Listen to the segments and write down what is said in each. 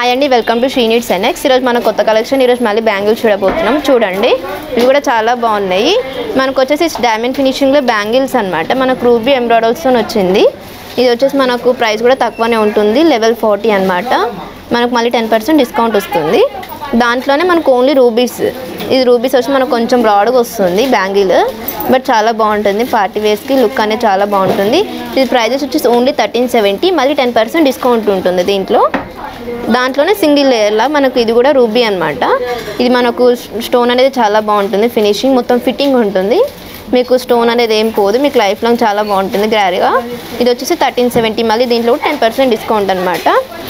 hi అండి welcome to Sri needs NX ఈరోజు మన కొత్త కలెక్షన్ ఈరోజు మళ్ళీ బ్యాంగిల్స్ చూడబోతున్నాం చూడండి ఇవి కూడా చాలా బాగున్నాయి మనకు వచ్చేసి డైమండ్ ఫినిషింగ్లో బ్యాంగిల్స్ అనమాట మనకు రూబీ ఎంబ్రాయిడర్స్తో వచ్చింది ఇది వచ్చేసి మనకు ప్రైస్ కూడా తక్కువనే ఉంటుంది లెవెల్ ఫార్టీ అనమాట మనకు మళ్ళీ టెన్ పర్సెంట్ డిస్కౌంట్ వస్తుంది దాంట్లోనే మనకు ఓన్లీ రూబీస్ ఇది రూబీస్ వచ్చి మనకు కొంచెం బ్రాడ్గా వస్తుంది బ్యాంగిల్ బట్ చాలా బాగుంటుంది పార్టీ వేస్కి లుక్ అనేది చాలా బాగుంటుంది ఇది ప్రైజెస్ వచ్చేసి ఓన్లీ థర్టీన్ సెవెంటీ మళ్ళీ టెన్ పర్సెంట్ డిస్కౌంట్ ఉంటుంది దీంట్లో దాంట్లోనే సింగిల్ లేయర్లా మనకు ఇది కూడా రూబీ అనమాట ఇది మనకు స్టోన్ అనేది చాలా బాగుంటుంది ఫినిషింగ్ మొత్తం ఫిట్టింగ్ ఉంటుంది మీకు స్టోన్ అనేది ఏం పోదు మీకు లైఫ్ లాంగ్ చాలా బాగుంటుంది గ్రారీగా ఇది వచ్చేసి థర్టీన్ సెవెంటీ మళ్ళీ దీంట్లో కూడా టెన్ పర్సెంట్ డిస్కౌంట్ అనమాట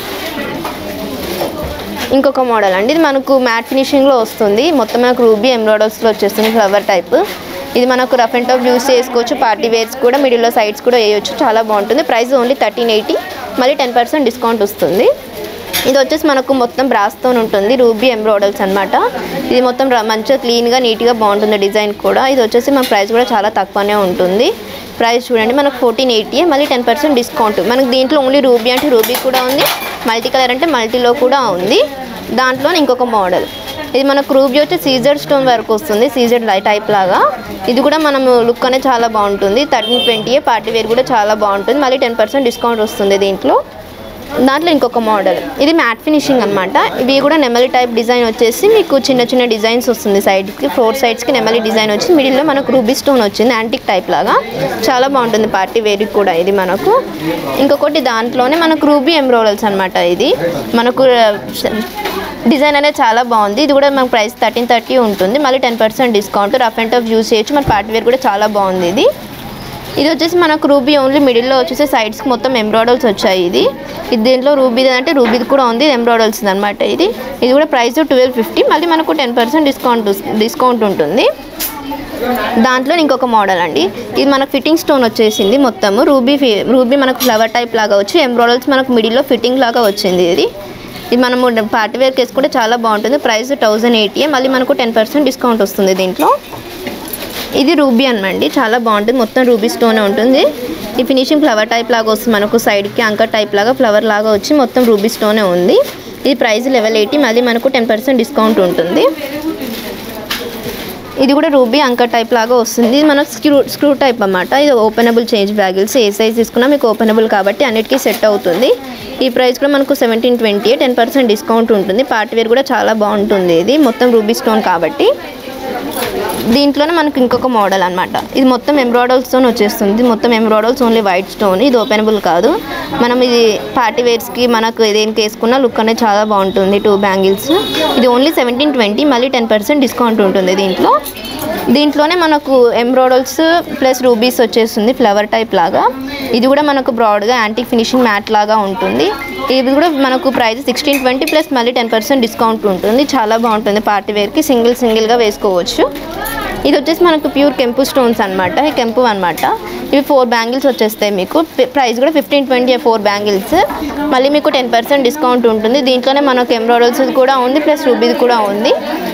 ఇంకొక మోడల్ అండి ఇది మనకు మ్యాట్ ఫినిషింగ్లో వస్తుంది మొత్తం మనకు రూబీ ఎంబ్రాయిడర్స్లో వచ్చేస్తుంది ఫ్లవర్ టైప్ ఇది మనకు రఫ్ అండ్ టఫ్ యూస్ చేసుకోవచ్చు పార్టీ వేర్స్ కూడా మిడిల్లో సైడ్స్ కూడా వేయొచ్చు చాలా బాగుంటుంది ప్రైస్ ఓన్లీ థర్టీన్ ఎయిటీ మళ్ళీ టెన్ పర్సెంట్ డిస్కౌంట్ వస్తుంది ఇది వచ్చేసి మనకు మొత్తం బ్రాస్తో ఉంటుంది రూబీ ఎంబ్రాయిడర్స్ అనమాట ఇది మొత్తం ర- మంచిగా క్లీన్గా నీట్గా బాగుంటుంది డిజైన్ కూడా ఇది వచ్చేసి మన ప్రైస్ కూడా చాలా తక్కువనే ఉంటుంది ప్రైస్ చూడండి మనకు ఫోర్టీన్ ఎయిటీ మళ్ళీ టెన్ పర్సెంట్ డిస్కౌంట్ మనకు దీంట్లో ఓన్లీ రూబీ అంటే రూబీ కూడా ఉంది మల్టీ కలర్ అంటే మల్టీలో కూడా ఉంది దాంట్లో ఇంకొక మోడల్ ఇది మనకు రూబీ వచ్చి సీజర్ స్టోన్ వరకు వస్తుంది సీజర్ లై టైప్ లాగా ఇది కూడా మనం లుక్ అనేది చాలా బాగుంటుంది థర్టీన్ ట్వంటీ పార్టీ వేర్ కూడా చాలా బాగుంటుంది మళ్ళీ టెన్ పర్సెంట్ డిస్కౌంట్ వస్తుంది దీంట్లో దాంట్లో ఇంకొక మోడల్ ఇది మ్యాట్ ఫినిషింగ్ అనమాట ఇవి కూడా నెమలి టైప్ డిజైన్ వచ్చేసి మీకు చిన్న చిన్న డిజైన్స్ వస్తుంది సైడ్కి ఫోర్ సైడ్స్కి నెమలి డిజైన్ వచ్చి మిడిల్లో మనకు రూబీ స్టోన్ వచ్చింది యాంటిక్ టైప్ లాగా చాలా బాగుంటుంది పార్టీ వేర్కి కూడా ఇది మనకు ఇంకొకటి దాంట్లోనే మనకు రూబీ ఎంబ్రాయిడల్స్ అనమాట ఇది మనకు డిజైన్ అనేది చాలా బాగుంది ఇది కూడా మనకు ప్రైస్ థర్టీన్ థర్టీ ఉంటుంది మళ్ళీ ten percent discount rough and tough use చేయొచ్చు మన పార్టీ వేర్ కూడా చాలా బాగుంది ఇది ఇది వచ్చేసి మనకు రూబీ ఓన్లీ మిడిల్లో వచ్చేసి సైడ్స్కి మొత్తం ఎంబ్రాయిడర్స్ వచ్చాయి ఇది ఇది దీంట్లో రూబీది అంటే రూబీది కూడా ఉంది ఎంబ్రాయిడర్స్ అనమాట ఇది ఇది కూడా ప్రైస్ ట్వెల్వ్ ఫిఫ్టీ మళ్ళీ మనకు టెన్ పర్సెంట్ డిస్కౌంట్ డిస్కౌంట్ ఉంటుంది దాంట్లో ఇంకొక మోడల్ అండి ఇది మనకు ఫిట్టింగ్ స్టోన్ వచ్చేసింది మొత్తము రూబీ ఫి- రూబీ మనకు ఫ్లవర్ టైప్ లాగా వచ్చి ఎంబ్రాయిడర్స్ మనకు మిడిల్లో ఫిట్టింగ్ లాగా వచ్చింది ఇది ఇది మనము పార్టీ వేర్కి వేసుకుంటే చాలా బాగుంటుంది ప్రైస్ థౌజండ్ ఎయిటీ మళ్ళీ మనకు టెన్ పర్సెంట్ డిస్కౌంట్ వస్తుంది దీంట్లో ఇది రూబీ అనమండి చాలా బాగుంటుంది మొత్తం రూబీ స్టోన్ ఉంటుంది ఈ ఫినిషింగ్ ఫ్లవర్ టైప్ లాగా వస్తుంది మనకు సైడ్కి అంకర్ టైప్ లాగా ఫ్లవర్ లాగా వచ్చి మొత్తం రూబీ స్టోనే ఉంది ఇది ప్రైస్ లెవెల్ ఎయిటీ మళ్ళీ మనకు టెన్ పర్సెంట్ డిస్కౌంట్ ఉంటుంది ఇది కూడా రూబీ అంకర్ టైప్ లాగా వస్తుంది ఇది మన స్క్రూ స్క్రూ టైప్ అన్నమాట ఇది ఓపెనబుల్ చేంజ్ బ్యాగిల్స్ ఏ సైజ్ తీసుకున్నా మీకు ఓపెనబుల్ కాబట్టి అన్నిటికీ సెట్ అవుతుంది ఈ ప్రైస్ కూడా మనకు seventeen twenty ten percent discount ఉంటుంది పార్టీ వేర్ కూడా చాలా బాగుంటుంది ఇది మొత్తం రూబీ స్టోన్ కాబట్టి దీంట్లోనే మనకు ఇంకొక మోడల్ అనమాట ఇది మొత్తం ఎంబ్రాయిడర్స్తో వచ్చేస్తుంది ఇది మొత్తం ఎంబ్రాయిడర్స్ ఓన్లీ వైట్ స్టోన్ ఇది ఓపెనబుల్ కాదు మనం ఇది పార్టీ వేర్స్కి మనకు దేనికి వేసుకున్న లుక్ అనేది చాలా బాగుంటుంది టూ బ్యాంగిల్స్ ఇది ఓన్లీ సెవెంటీన్ ట్వంటీ మళ్ళీ టెన్ పర్సెంట్ డిస్కౌంట్ ఉంటుంది దీంట్లో దీంట్లోనే మనకు ఎంబ్రాయిడర్స్ ప్లస్ రూబీస్ వచ్చేస్తుంది ఫ్లవర్ టైప్ లాగా ఇది కూడా మనకు బ్రాడ్గా యాంటిక్ ఫినిషింగ్ మ్యాట్ లాగా ఉంటుంది ఇది కూడా మనకు ప్రైస్ సిక్స్టీన్ ట్వంటీ ప్లస్ మళ్ళీ టెన్ పర్సెంట్ డిస్కౌంట్ ఉంటుంది చాలా బాగుంటుంది పార్టీ వేర్కి సింగిల్ సింగిల్గా వేసుకోవచ్చు ఇది వచ్చేసి మనకు ప్యూర్ కెంపు స్టోన్స్ అనమాట ఈ కెంపు అనమాట ఇవి ఫోర్ బ్యాంగిల్స్ వచ్చేస్తాయి మీకు ప్రైస్ కూడా ఫిఫ్టీన్ ట్వంటీ ఫోర్ బ్యాంగిల్స్ మళ్ళీ మీకు టెన్ పర్సెంట్ డిస్కౌంట్ ఉంటుంది దీంట్లోనే మనకు ఎంబ్రాయిడర్స్ కూడా ఉంది ప్లస్ రూబీది కూడా ఉంది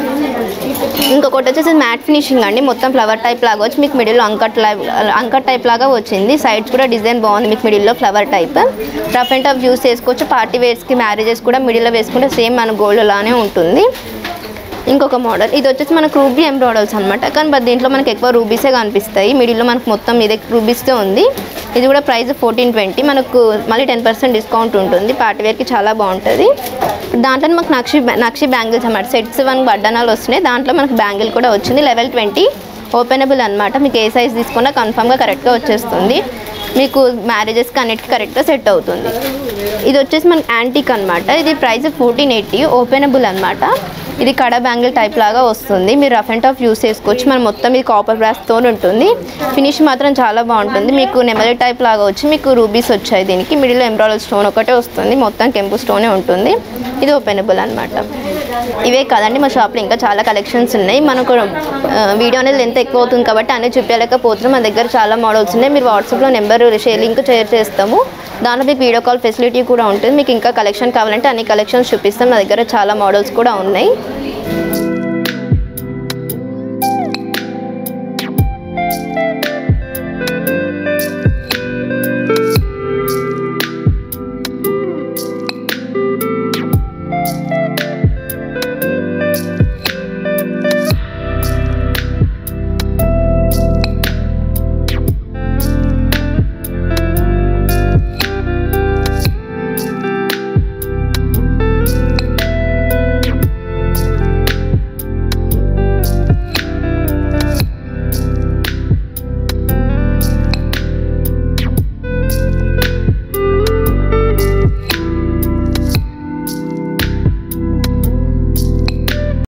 ఇంకొకటి వచ్చేసి మ్యాట్ ఫినిషింగ్ అండి మొత్తం ఫ్లవర్ టైప్ లాగా వచ్చి మీకు మిడిల్లో అంకట్ లైవ్ అంకట్ టైప్ లాగా వచ్చింది సైడ్స్ కూడా డిజైన్ బాగుంది మీకు మిడిల్లో flower type rough and tough use చేసుకోవచ్చు పార్టీ వేర్స్కి మ్యారేజెస్ కూడా మిడిల్లో వేసుకుంటే సేమ్ మన గోల్డ్ లానే ఉంటుంది ఇంకొక మోడల్ ఇది వచ్చేసి మనకు రూబీ ఎంబ్రాయిడర్స్ అనమాట కానీ బట్ దీంట్లో మనకి ఎక్కువ రూబీసే కనిపిస్తాయి మిడిల్లో మనకు మొత్తం ఇదే రూబీస్తో ఉంది ఇది కూడా ప్రైస్ ఫోర్టీన్ ట్వంటీ మనకు మళ్ళీ టెన్ పర్సెంట్ డిస్కౌంట్ ఉంటుంది పార్టీ వేర్కి చాలా బాగుంటుంది దాంట్లో మనకు నక్షి నక్షి బ్యాంగిల్స్ అన్నమాట సెట్స్ వన్ బడ్డనాలు వస్తున్నాయి దాంట్లో మనకు బ్యాంగిల్ కూడా వచ్చింది లెవెల్ ట్వంటీ ఓపెనబుల్ అనమాట మీకు ఏ సైజ్ తీసుకున్నా కన్ఫామ్గా కరెక్ట్గా వచ్చేస్తుంది మీకు మ్యారేజెస్కి అన్నిటికీ కరెక్ట్గా సెట్ అవుతుంది ఇది వచ్చేసి మనకి యాంటిక్ అనమాట ఇది ప్రైస్ ఫోర్టీన్ ఎయిటీ ఓపెనబుల్ అనమాట ఇది కడ బ్యాంగిల్ టైప్ లాగా వస్తుంది మీరు రఫ్ అండ్ టఫ్ యూస్ చేసుకోవచ్చు మనం మొత్తం ఇది కాపర్ బ్రాస్తో ఉంటుంది ఫినిష్ మాత్రం చాలా బాగుంటుంది మీకు నెమలి టైప్ లాగా వచ్చి మీకు రూబీస్ వచ్చాయి దీనికి మిడిల్ ఎంబ్రాయిడరీ స్టోన్ ఒకటే వస్తుంది మొత్తం కెంపు స్టోనే ఉంటుంది ఇది ఓపెనబుల్ అనమాట ఇవే కాదండి మా షాప్లో ఇంకా చాలా కలెక్షన్స్ ఉన్నాయి మనకు ఆ, వీడియో అనేది లెంత్ ఎక్కువ అవుతుంది కాబట్టి అన్నీ చూపించలేకపోతున్నాం మన దగ్గర చాలా మోడల్స్ ఉన్నాయి మీరు వాట్సాప్లో నెంబర్ షేర్ లింక్ షేర్ చేస్తాము దాంట్లో మీకు వీడియో కాల్ ఫెసిలిటీ కూడా ఉంటుంది మీకు ఇంకా కలెక్షన్ కావాలంటే అన్ని కలెక్షన్స్ చూపిస్తాం నా దగ్గర చాలా మోడల్స్ కూడా ఉన్నాయి